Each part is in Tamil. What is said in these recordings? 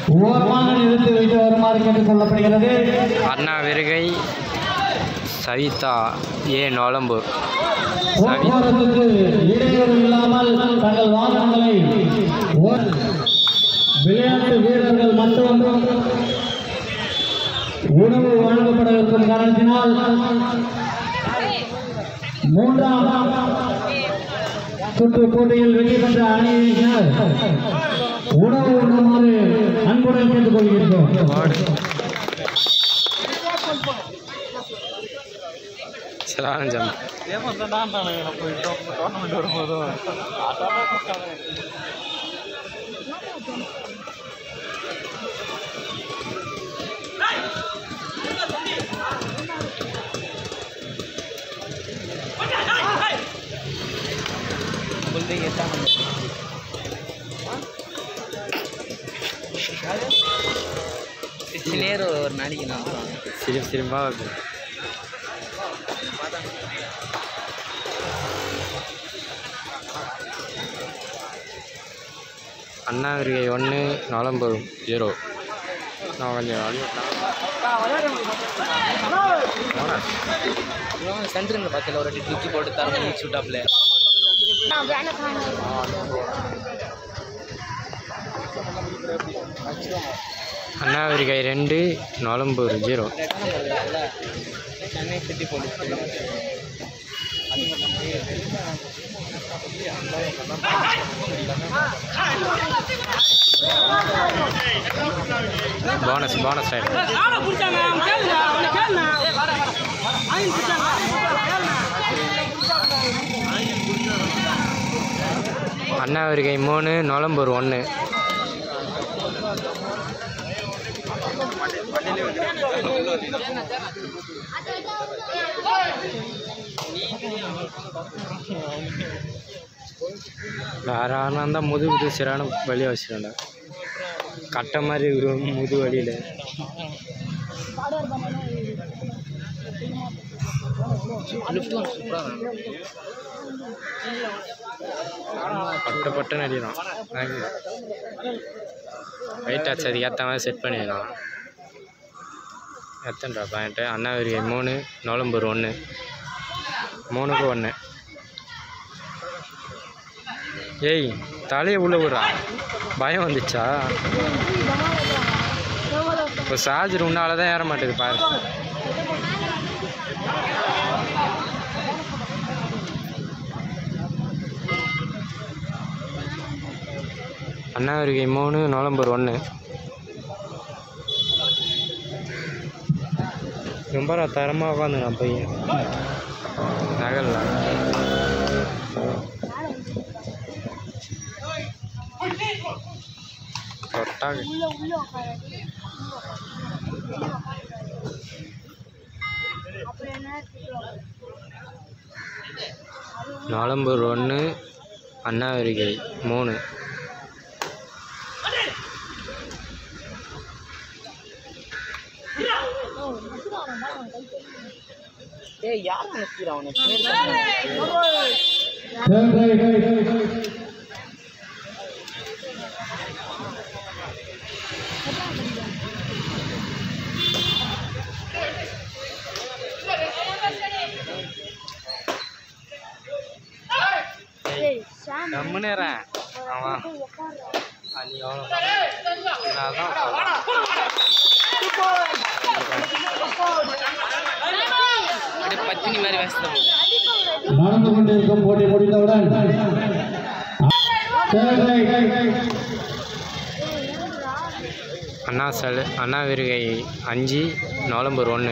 ஓரமாக நிறுத்தி வைத்து வருமாறு கேட்டுக் கொள்ளப்படுகிறது அண்ணா விருகை சவிதா ஏ நொலம்பூர் சவி போக்குவரத்துக்கு இடையூறு இல்லாமல் தங்கள் வாகனங்களை ஓ- விளையாட்டு வீரர்கள் மட்டும் உணவு வழங்கப்பட இருக்கும் காரணத்தினால் மூன்றாம் சுற்று போட்டியில் வெற்றி பெற்ற அணியினர் உணவு உண்ணுமாறு அன்புடன் கேட்டுக்கொள்கிறோம் சிலானஞ்சம் சிலேர் ஒரு நாளைக்கு நான் சிரிப்பு சிரிப்பாக வருது அண்ணா விருகை ஒன்று நொலம்பூர் ஜீரோ நான் கொஞ்சம் வழி சென்டருங்க பக்கத்தில் ஒரு வாட்டி தூக்கி போட்டு தரணும் ஷூட்டாப்ல அண்ணா விருகை ரெண்டு Nolambur zero Chennai city police bonus bonus raid Anna Virugai மூணு நொலம்பூர் ஒன்று வேற யாருனா இருந்தால் முதுகு இது சரியான வழியாக வச்சுருண்டா கட்டை மாதிரி ஒரு முது வழியில் லிஃப்ட் ஒன்று சூப்பராக பட்டு பட்டு நடிக்கிறான் வெயிட் ஆச்சு அதுக்கு ஏற்ற மாதிரி செட் பண்ணிடலாம் எத்தனைடா பாயிண்ட்டு அண்ணாவிரிகை மூணு நொலம்பூர் ஒன்று மூணுக்கு ஒன்று ஏய் தலையை உள்ள விடுறா பயம் வந்துச்சா இப்போ சார்ஜர் உன்னால தான் ஏற மாட்டேது பாரு அண்ணாவிரிகை மூணு நவம்பர் ஒன்று ரொம்ப தரமாக உட்காந்து நான் பையன் நகல்ல தொட்டாங்க நவம்பர் ஒன்று அண்ணாவிரிகை மூணு ஏய் யார் அனுப்பிடுறா அவனுக்கு கம்முனேறேன் அவன் நீ எவ்வளோ நான் தான் அப்படியே பத்தினி மாதிரி வேஸ்தான் நடந்து கொண்டிருக்கும் போட்டி முடிந்தவுடன் அண்ணா சல் அண்ணா விருகை அஞ்சு நவம்பர் ஒன்று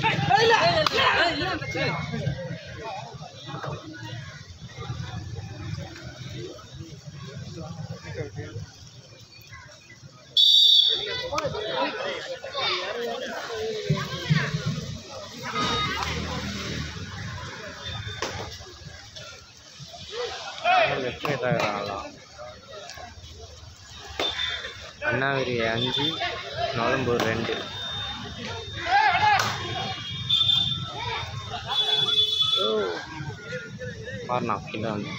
வெற்றி தகராலாம் அண்ணாவிரி அஞ்சு நவம்பர் ரெண்டு மாறினா கீழே வந்து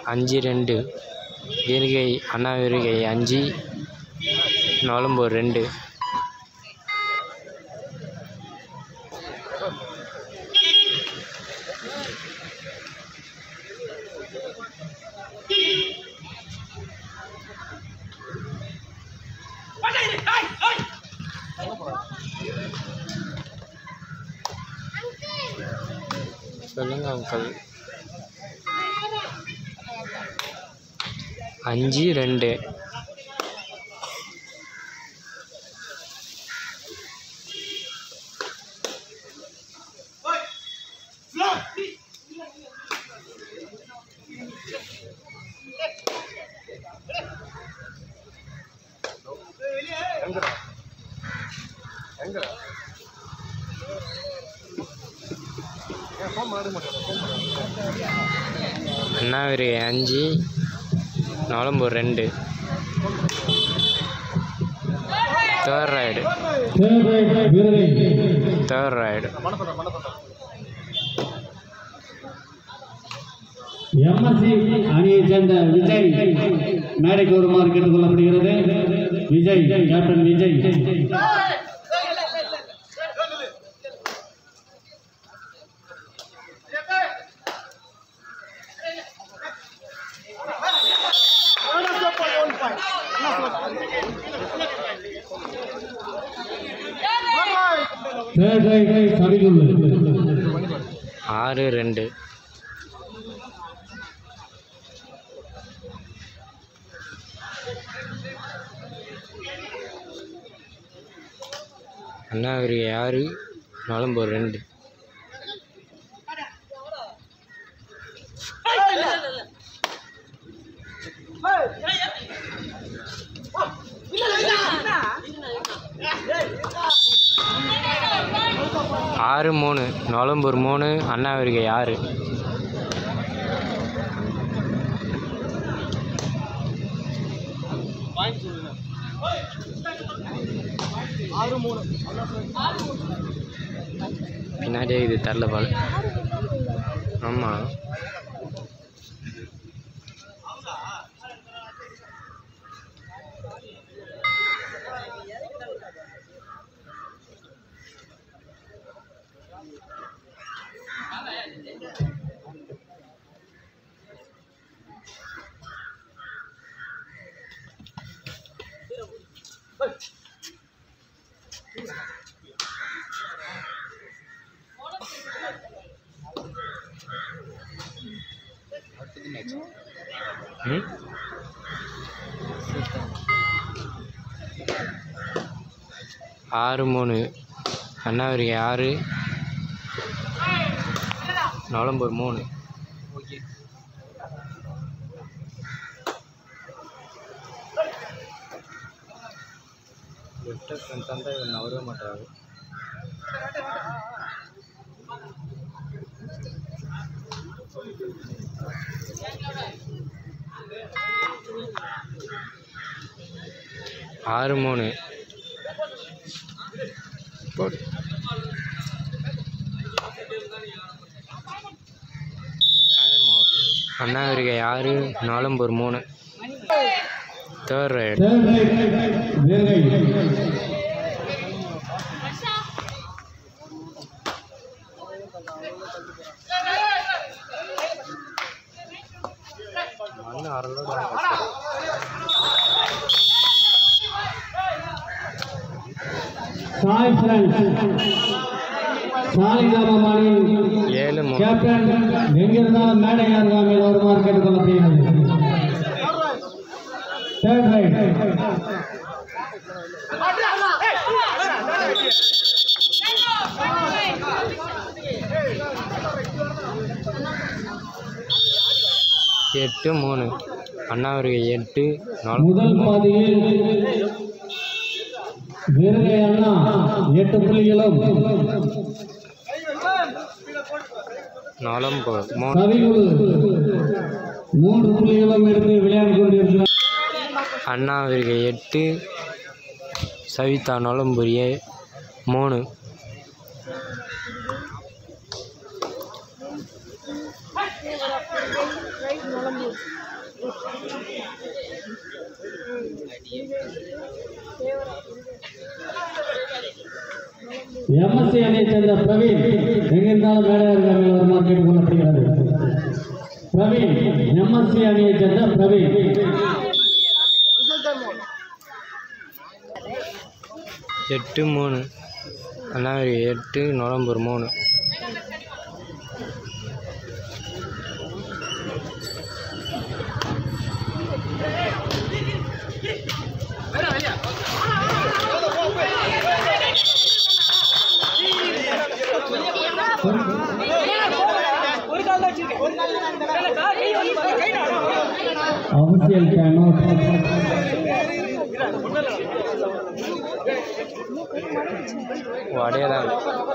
அஞ்சு ரெண்டு வீரகை அண்ணா வீரகை அஞ்சு நொலம்பூர் ரெண்டு சொல்லுங்க அங்கிள் அஞ்சு ரெண்டு அண்ணாவிரி அஞ்சு நொலம்பூர் ரெண்டு தேர்ட் ரைடு தேர்ட் ரைட் வீரரை தேர்ட் ரைடு எம்எஸ்சி அணியைச் சேர்ந்த விஜய் மேடைக்கு வருமாறு கேட்டுக்கொள்ளப்படுகிறது Vijay captain Vijay third raid சரிகுள்ளு ஆறு ரெண்டு அண்ணாவிரி ஆறு நொலம்பூர் ரெண்டு ஆறு மூணு நொலம்பூர் மூணு அண்ணாவிரிகை ஆறு பின்னாடியே இது தரல பால் ஆமாம் ம் ஆறு மூணு அண்ணாவிரி ஆறு நவம்பர் மூணு தந்தா இவன் நவரவே மாட்டாரு ஆறு மூணு போடு அண்ணாவிரிகை ஆறு நாலம்பூர் மூணு தேர்ட் ரைடு தேர்ட் ரைட் வீரரை மண்ணு அறலோட சாய் ஃப்ரெண்ட்ஸ் சாலிகிராமமானி ஏழு மூணு கேப்டன் எங்கிருந்தாலும் மேடை அருகாமையில் வருமாறு கேட்டுக்கொள்ளப்படுகிறது தேர்ட் ரைட் எட்டு மூணு அண்ணாவிரிகை எட்டு நாலு முதல் பாதியில் வீரரை அண்ணா எட்டு புள்ளிகளும் நாலம்பூர் மூணு கவிகுழு மூன்று புள்ளிகளும் எடுத்து விளையாடி கொண்டிருக்கிறார் அண்ணாவிரிகை எட்டு சவிதா நொலம்பூர் ஏ மூணு Right, Nolambur. எம்எஸ்சி அணியை சேர்ந்த பிரவீன் எங்கிருந்தாலும் மேடையாளர்கள் மேல் வருமாறு கேட்டுக்கொள்ளப்படுகிறது பிரவீன் எம்எஸ்சி அணியை சேர்ந்த பிரவீன் எட்டு மூணு அண்ணாவரி எட்டு நவம்பர் மூணு அபிஷியல் டைம் வடையதான்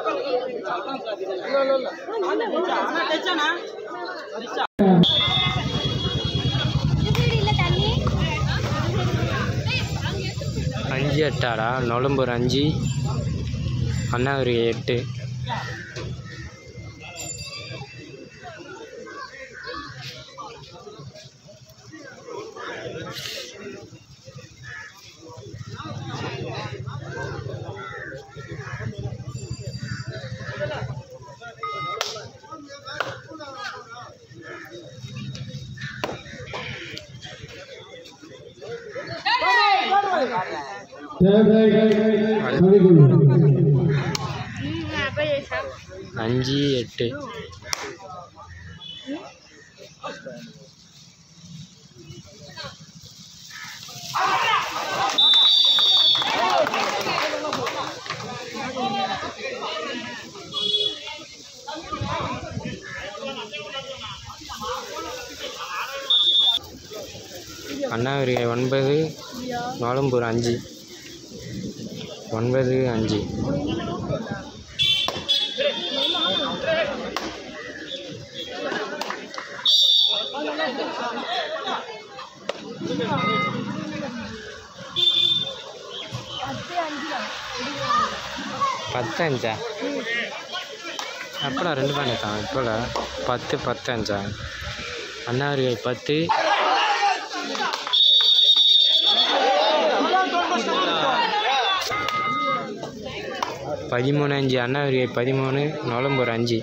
அஞ்சு எட்டாடா நவம்பர் அஞ்சு அண்ணாவரி எட்டு அஞ்சு எட்டு அண்ணாவரி ஒன்பது நவம்பர் அஞ்சு ஒன்பது அஞ்சு பத்து அஞ்சா எப்படா ரெண்டு பேண்ட் தான் இப்போல பத்து பத்து அஞ்சா அண்ணாவரி பத்து பதிமூணு அஞ்சு அண்ணாவரி பதிமூணு நவம்பர் அஞ்சு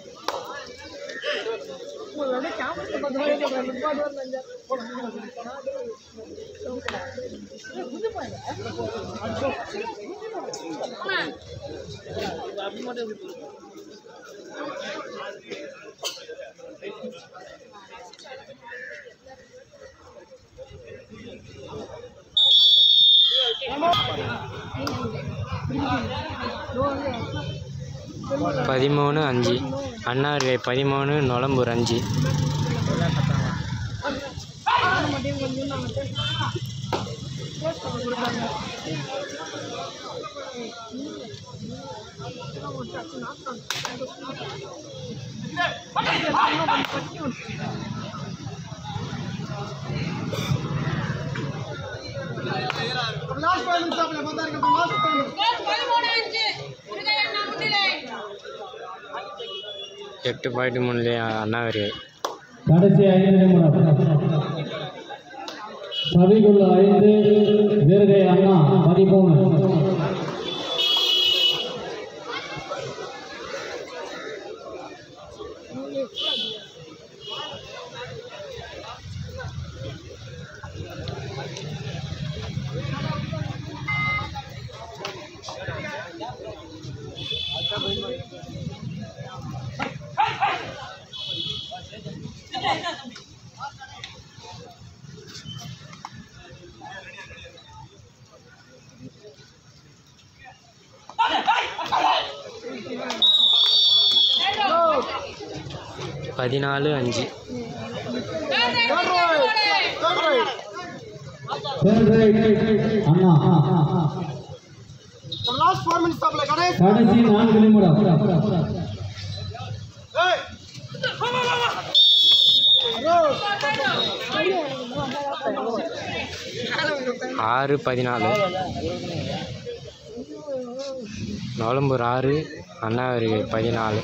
பதிமூணு அஞ்சு அண்ணாவரி பதிமூணு நவம்பர் அஞ்சு எட்டு பாயிண்ட் மூணுலேயே அண்ணாவரி கடைசி ஐந்து நிமிடம் சபைக்குள்ள ஐந்து வீரகை அண்ணா பதிமூணு பதினாலு அஞ்சு அண்ணா கடைசி நான்கு நிமிடம் ஆறு பதினாலு நவம்பர் ஆறு அண்ணாவரி பதினாலு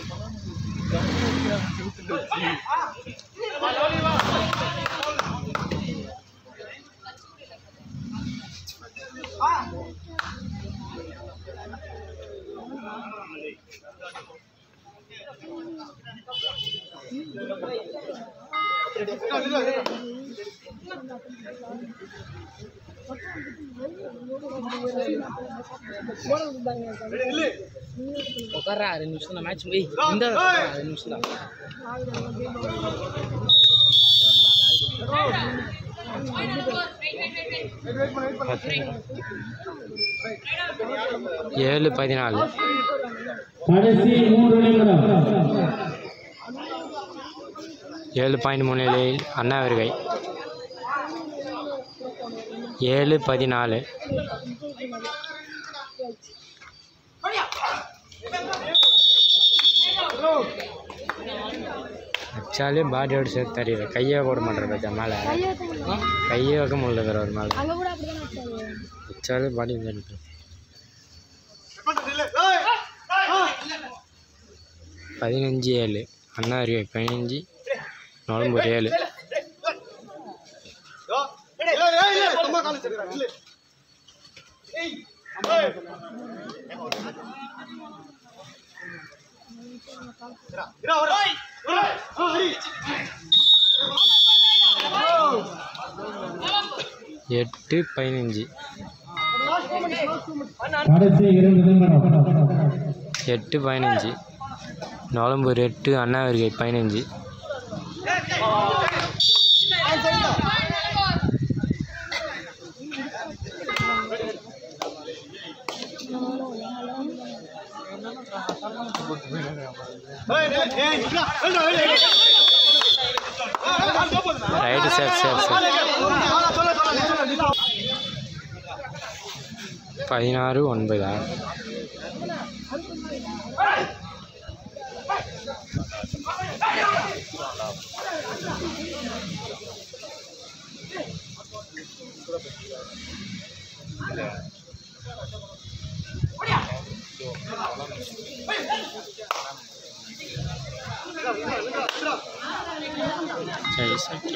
உட்காரா ரெண்டு நிமிஷம் தான் மேட்ச் போய் இந்த உட்கார்றா, ரெண்டு நிமிஷம் தான் ஏழு பதினாலு கடைசி மூன்று நிமிடம் ஏழு பாயிண்ட் முன்னிலையில் அண்ணா வருகை ஏழு பதினாலு அச்சாலே பாடியோட சேர்த்து தெரியல கையை போட மாட்டேற பச்சா மேலே கையை வைக்க முடியல வேற ஒரு மேலே அங்க கூட அப்படிதான் வச்சாங்க அச்சாலே பாடி தெரியுது பதினஞ்சு ஏழு அண்ணா வருகை பதினஞ்சு நவம்பர் ஏழு எட்டு பதினஞ்சு கடைசி இரண்டு நிமிடம் எட்டு பதினஞ்சு நவம்பர் எட்டு அண்ணா வருகை பதினஞ்சு ரைட்டு சேஃப் சேஃப் சேஃப் பதினாறு ஒன்பதா சரி ஓகே